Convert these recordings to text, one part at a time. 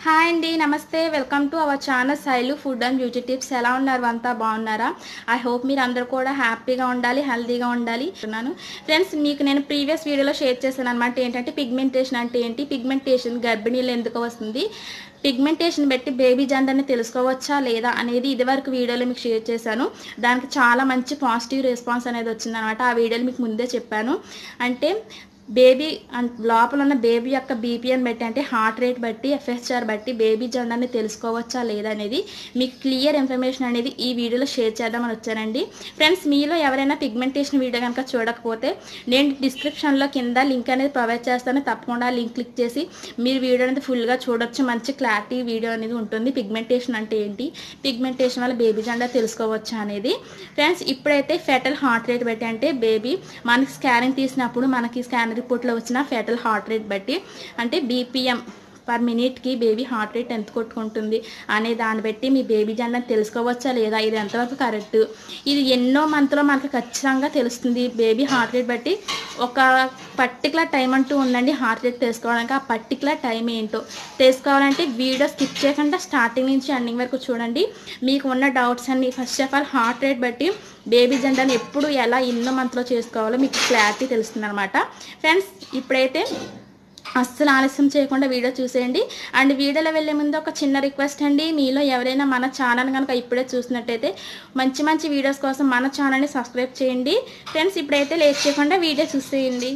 hi అండి నమస్తే welcome to our channel Sailu food and beauty tips ఎలా ఉన్నారు అంతా బాగున్నారా ఐ హోప్ మీరు అందరూ కూడా హ్యాపీగా ఉండాలి హెల్తీగా ఉండాలి అంటున్నాను ఫ్రెండ్స్ మీకు నేను ప్రీవియస్ వీడియోలో షేర్ చేశాను అనమాట ఏంటంటే పిగ్మెంటేషన్ అంటే ఏంటి పిగ్మెంటేషన్ గర్భిణీలు ఎందుకు వస్తుంది పిగ్మెంటేషన్ బట్టి బేబీ జెండర్ని తెలుసుకోవచ్చా లేదా అనేది ఇదివరకు వీడియోలో మీకు షేర్ చేశాను దానికి చాలా మంచి పాజిటివ్ రెస్పాన్స్ అనేది వచ్చిందనమాట ఆ వీడియోలో మీకు ముందే చెప్పాను అంటే బేబీ అన్- లోపల ఉన్న బేబీ యొక్క బీపీఎన్ బట్టి అంటే హార్ట్ రేట్ బట్టి ఎఫ్ఎస్ఆర్ బట్టి బేబీ జెండర్ని తెలుసుకోవచ్చా లేదా అనేది మీకు క్లియర్ ఇన్ఫర్మేషన్ అనేది ఈ వీడియోలో షేర్ చేద్దామని వచ్చానండి ఫ్రెండ్స్ మీలో ఎవరైనా పిగ్మెంటేషన్ వీడియో కనుక చూడకపోతే నేను డిస్క్రిప్షన్లో కింద లింక్ అనేది ప్రొవైడ్ చేస్తాను తప్పకుండా ఆ లింక్ క్లిక్ చేసి మీరు వీడియో అనేది ఫుల్గా చూడొచ్చు మంచి క్లారిటీ వీడియో అనేది ఉంటుంది పిగ్మెంటేషన్ అంటే ఏంటి పిగ్మెంటేషన్ వల్ల బేబీ జెండర్ తెలుసుకోవచ్చా అనేది ఫ్రెండ్స్ ఇప్పుడైతే ఫెటల్ హార్ట్ రేట్ బట్టి అంటే బేబీ మనకి స్కానింగ్ తీసినప్పుడు మనకి స్కాన్ రిపోర్ట్లో వచ్చిన ఫెటల్ హార్ట్ రేట్ బట్టి అంటే బీపీఎం పర్ మినిట్కి బేబీ హార్ట్ రేట్ ఎంత కొట్టుకుంటుంది అనే దాన్ని బట్టి మీ బేబీ జెండర్ తెలుసుకోవచ్చా లేదా ఇది ఎంతవరకు కరెక్ట్ ఇది ఎన్నో మంత్లో మనకి ఖచ్చితంగా తెలుస్తుంది బేబీ హార్ట్ రేట్ బట్టి ఒక పర్టికులర్ టైం అంటూ ఉందండి హార్ట్ రేట్ తెలుసుకోవడానికి ఆ పర్టికులర్ టైం ఏంటో తెలుసుకోవాలంటే వీడియో స్కిప్ చేయకుండా స్టార్టింగ్ నుంచి ఎండింగ్ వరకు చూడండి మీకు ఉన్న డౌట్స్ అన్ని first of all heart rate బట్టి బేబీ జెండర్ని ఎప్పుడు ఎలా ఎన్నో మంత్లో చేసుకోవాలో మీకు క్లారిటీ తెలుస్తుంది అనమాట ఫ్రెండ్స్ ఇప్పుడైతే అస్సలు ఆలస్యం చేయకుండా వీడియో చూసేయండి అండ్ వీడియోలో వెళ్ళే ముందు ఒక చిన్న రిక్వెస్ట్ అండి మీలో ఎవరైనా మన ఛానల్ కనుక ఇప్పుడే చూసినట్టయితే మంచి మంచి వీడియోస్ కోసం మన ఛానల్ని సబ్స్క్రైబ్ చేయండి ఫ్రెండ్స్ ఇప్పుడైతే లేట్ చేయకుండా వీడియో చూసేయండి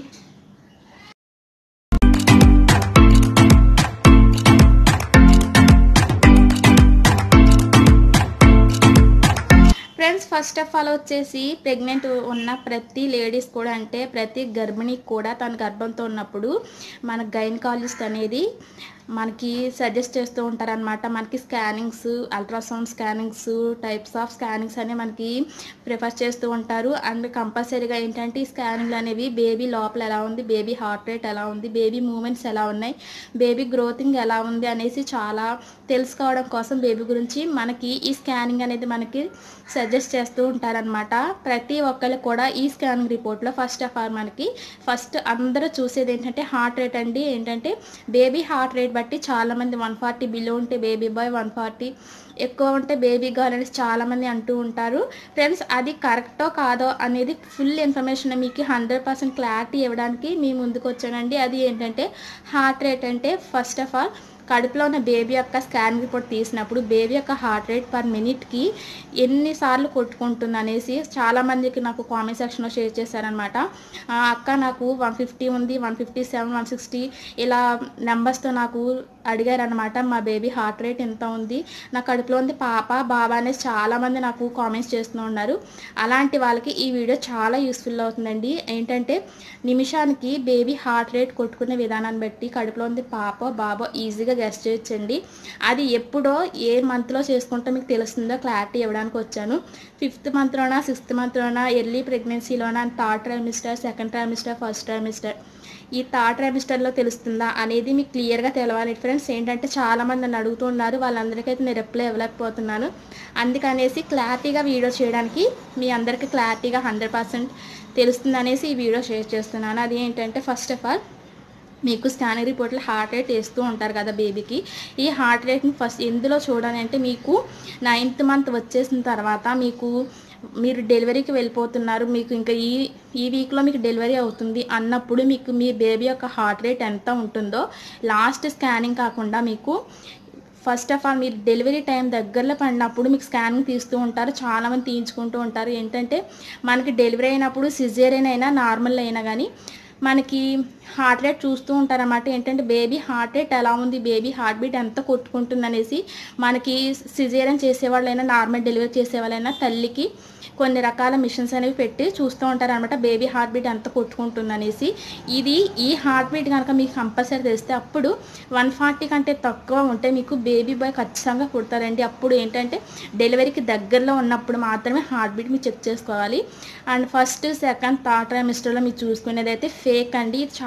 ఫ్రెండ్స్ ఫస్ట్ ఆఫ్ ఆల్ వచ్చేసి ప్రెగ్నెంట్ ఉన్న ప్రతి లేడీస్ కూడా అంటే ప్రతి గర్భిణికి కూడా తన గర్భంతో ఉన్నప్పుడు మన గైనకాలజిస్ట్ అనేది మనకి సజెస్ట్ చేస్తూ ఉంటారనమాట మనకి scannings ultrasound scannings types of scannings అనేవి మనకి ప్రిఫర్ చేస్తూ ఉంటారు అండ్ కంపల్సరీగా ఏంటంటే ఈ స్కానింగ్లు అనేవి బేబీ లోపల ఎలా ఉంది బేబీ హార్ట్ రేట్ ఎలా ఉంది బేబీ మూమెంట్స్ ఎలా ఉన్నాయి బేబీ గ్రోతింగ్ ఎలా ఉంది అనేసి చాలా తెలుసుకోవడం కోసం బేబీ గురించి మనకి ఈ స్కానింగ్ అనేది మనకి సజెస్ట్ చేస్తూ ఉంటారనమాట ప్రతి ఒక్కరు కూడా ఈ స్కానింగ్ రిపోర్ట్లో ఫస్ట్ ఆఫ్ ఆల్ మనకి ఫస్ట్ అందరూ చూసేది ఏంటంటే హార్ట్ రేట్ అండి ఏంటంటే బేబీ హార్ట్ రేట్ బట్టి చాలామంది వన్ ఫార్టీ బిలో ఉంటే బేబీ బాయ్ వన్ ఫార్టీ ఎక్కువ ఉంటే బేబీ గర్ల్ అనేసి చాలామంది అంటూ ఉంటారు ఫ్రెండ్స్ అది కరెక్టో కాదో అనేది ఫుల్ ఇన్ఫర్మేషన్ మీకు హండ్రెడ్ పర్సెంట్ క్లారిటీ ఇవ్వడానికి మీ ముందుకు వచ్చానండి అది ఏంటంటే హార్ట్ రేట్ అంటే ఫస్ట్ ఆఫ్ ఆల్ కడుపులో ఉన్న బేబీ యొక్క స్కాన్ రిపోర్ట్ తీసినప్పుడు బేబీ యొక్క హార్ట్ రేట్ పర్ మినిట్కి ఎన్నిసార్లు కొట్టుకుంటుంది అనేసి చాలామందికి నాకు కామెంట్ సెక్షన్లో షేర్ చేశారనమాట "ఆ, అక్క నాకు వన్ ఫిఫ్టీ ఉంది one fifty seven one sixty ఇలా నెంబర్స్తో నాకు అడిగారనమాట మా బేబీ హార్ట్ రేట్ ఎంత ఉంది నా కడుపులో ఉంది పాప బాబా అనేసి చాలామంది నాకు కామెంట్స్ చేస్తూ ఉన్నారు అలాంటి వాళ్ళకి ఈ వీడియో చాలా యూస్ఫుల్ అవుతుందండి ఏంటంటే నిమిషానికి బేబీ హార్ట్ రేట్ కొట్టుకునే విధానాన్ని బట్టి కడుపులో ఉంది పాప బాబో ఈజీగా గెస్ట్ చేయొచ్చండి అది ఎప్పుడో ఏ మంత్లో చేసుకుంటే మీకు తెలుస్తుందో క్లారిటీ ఇవ్వడానికి వచ్చాను ఫిఫ్త్ మంత్లోనా సిక్స్త్ మంత్లోనా ఎర్లీ ప్రెగ్నెన్సీలోనా third trimester second trimester first trimester ఈ థర్డ్ ట్రైమిస్టర్లో తెలుస్తుందా అనేది మీకు క్లియర్గా తెలవాలి ఫ్రెండ్స్ ఏంటంటే చాలామంది నన్ను అడుగుతున్నారు వాళ్ళందరికైతే నేను రిప్లై ఇవ్వలేకపోతున్నాను అందుకనేసి క్లారిటీగా వీడియో చేయడానికి మీ అందరికీ క్లారిటీగా హండ్రెడ్ పర్సెంట్ తెలుస్తుంది అనేసి ఈ వీడియో షేర్ చేస్తున్నాను అది ఏంటంటే ఫస్ట్ ఆఫ్ ఆల్ మీకు స్కానింగ్ రిపోర్ట్లో హార్ట్ రేట్ వేస్తూ ఉంటారు కదా బేబీకి ఈ హార్ట్ రేట్ని ఫస్ట్ ఎందులో చూడాలి అంటే మీకు నైన్త్ మంత్ వచ్చేసిన తర్వాత మీకు మీరు డెలివరీకి వెళ్ళిపోతున్నారు మీకు ఇంకా ఈ ఈ వీక్లో మీకు డెలివరీ అవుతుంది అన్నప్పుడు మీకు మీ బేబీ యొక్క హార్ట్ రేట్ ఎంత ఉంటుందో లాస్ట్ స్కానింగ్ కాకుండా మీకు ఫస్ట్ ఆఫ్ ఆల్ మీరు డెలివరీ టైం దగ్గరలో పడినప్పుడు మీకు స్కానింగ్ తీస్తూ ఉంటారు చాలామంది తీయించుకుంటూ ఉంటారు ఏంటంటే మనకి డెలివరీ అయినప్పుడు సిజేరియన్ అయినా నార్మల్ అయినా కానీ మనకి హార్ట్ రేట్ చూస్తూ ఉంటారన్నమాట ఏంటంటే బేబీ హార్ట్ రేట్ ఎలా ఉంది బేబీ హార్ట్ బీట్ ఎంత కొట్టుకుంటుంది అనేసి మనకి సిజేరియన్ చేసేవాళ్ళైనా నార్మల్ డెలివరీ చేసేవాళ్ళైనా తల్లికి కొన్ని రకాల మిషన్స్ అనేవి పెట్టి చూస్తూ ఉంటారు అనమాట బేబీ హార్ట్ బీట్ ఎంత కొట్టుకుంటుంది అనేసి ఇది ఈ హార్ట్ బీట్ కనుక మీకు కంపల్సరీ తెలిస్తే అప్పుడు వన్ ఫార్టీ కంటే తక్కువ ఉంటే మీకు బేబీ బాయ్ ఖచ్చితంగా పుడతారండి అప్పుడు ఏంటంటే డెలివరీకి దగ్గరలో ఉన్నప్పుడు మాత్రమే హార్ట్ బీట్ మీరు చెక్ చేసుకోవాలి అండ్ ఫస్ట్ సెకండ్ థర్డ్ ట్రైమిస్టర్లో మీరు చూసుకునేది అయితే ఫేక్ అండి ఇది చాలా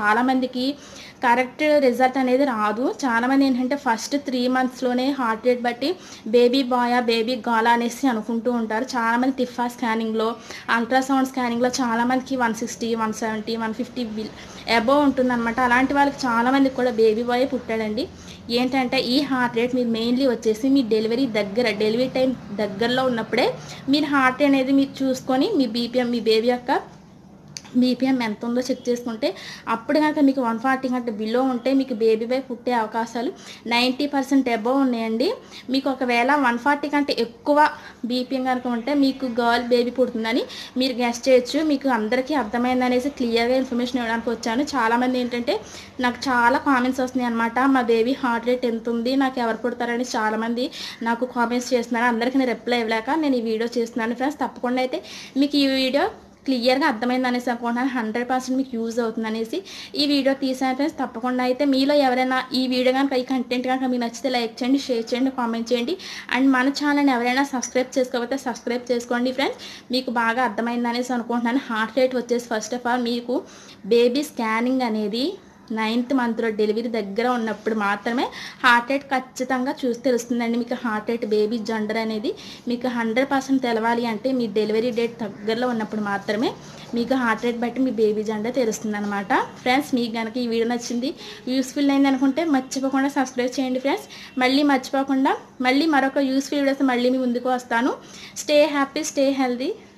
చాలామందికి కరెక్ట్ రిజల్ట్ అనేది రాదు చాలామంది ఏంటంటే ఫస్ట్ త్రీ మంత్స్లోనే హార్ట్ రేట్ బట్టి బేబీ బాయా బేబీ గాలా అనేసి అనుకుంటూ ఉంటారు చాలామంది టిఫా స్కానింగ్లో అల్ట్రాసౌండ్ స్కానింగ్లో చాలామందికి one sixty one seventy one fifty బిల్ అబోవ్ ఉంటుందన్నమాట అలాంటి వాళ్ళకి చాలామందికి కూడా బేబీ బాయ్ పుట్టాడండి ఏంటంటే ఈ హార్ట్ రేట్ మీరు మెయిన్లీ వచ్చేసి మీ డెలివరీ దగ్గర డెలివరీ టైం దగ్గరలో ఉన్నప్పుడే మీరు హార్ట్ అనేది మీరు చూసుకొని మీ బీపీఎం మీ బేబీ యొక్క బీపీఎం ఎంత ఉందో చెక్ చేసుకుంటే అప్పుడు కనుక మీకు వన్ ఫార్టీ కంటే బిలో ఉంటే మీకు బేబీ బై పుట్టే అవకాశాలు నైంటీ పర్సెంట్ అబోవ్ ఉన్నాయండి మీకు ఒకవేళ వన్ ఫార్టీ కంటే ఎక్కువ బీపీఎం కనుక ఉంటే మీకు గర్ల్ బేబీ పుడుతుందని మీరు గెస్ట్ చేయొచ్చు మీకు అందరికీ అర్థమైందనేసి క్లియర్గా ఇన్ఫర్మేషన్ ఇవ్వడానికి వచ్చాను చాలామంది ఏంటంటే నాకు చాలా కామెంట్స్ వస్తున్నాయి అనమాట మా బేబీ హార్ట్ రేట్ ఎంత ఉంది నాకు ఎవరు పుడతారని చాలామంది నాకు కామెంట్స్ చేస్తున్నారు అందరికీ నేను రిప్లై ఇవ్వలేక నేను ఈ వీడియో చేస్తున్నాను ఫ్రెండ్స్ తప్పకుండా అయితే మీకు ఈ వీడియో క్లియర్గా అర్థమైంది అనేసి అనుకుంటున్నాను హండ్రెడ్ పర్సెంట్ మీకు యూజ్ అవుతుంది అనేసి ఈ వీడియో తీసాను ఫ్రెండ్స్ తప్పకుండా అయితే మీలో ఎవరైనా ఈ వీడియో కనుక ఈ కంటెంట్ కనుక మీకు నచ్చితే లైక్ చేయండి షేర్ చేయండి కామెంట్ చేయండి అండ్ మన ఛానల్ని ఎవరైనా సబ్స్క్రైబ్ చేసుకోకపోతే సబ్స్క్రైబ్ చేసుకోండి ఫ్రెండ్స్ మీకు బాగా అర్థమైంది అనేసి అనుకుంటున్నాను హార్ట్ రేట్ వచ్చేసి ఫస్ట్ ఆఫ్ ఆల్ మీకు బేబీ స్కానింగ్ అనేది నైన్త్ మంత్లో డెలివరీ దగ్గర ఉన్నప్పుడు మాత్రమే హార్ట్ రేట్ ఖచ్చితంగా చూసి తెలుస్తుందండి మీకు హార్ట్ రేట్ బేబీ జెండర్ అనేది మీకు హండ్రెడ్ పర్సెంట్ తెలవాలి అంటే మీ డెలివరీ డేట్ దగ్గరలో ఉన్నప్పుడు మాత్రమే మీకు హార్ట్ రేట్ బట్టి మీ బేబీ జెండర్ తెలుస్తుంది అనమాట ఫ్రెండ్స్ మీకు కనుక ఈ వీడియో నచ్చింది యూస్ఫుల్ అయింది అనుకుంటే మర్చిపోకుండా సబ్స్క్రైబ్ చేయండి ఫ్రెండ్స్ మళ్ళీ మర్చిపోకుండా మళ్ళీ మరొక యూస్ఫుల్ వీడియోస్ మళ్ళీ మీ ముందుకు వస్తాను స్టే హ్యాపీ స్టే హెల్దీ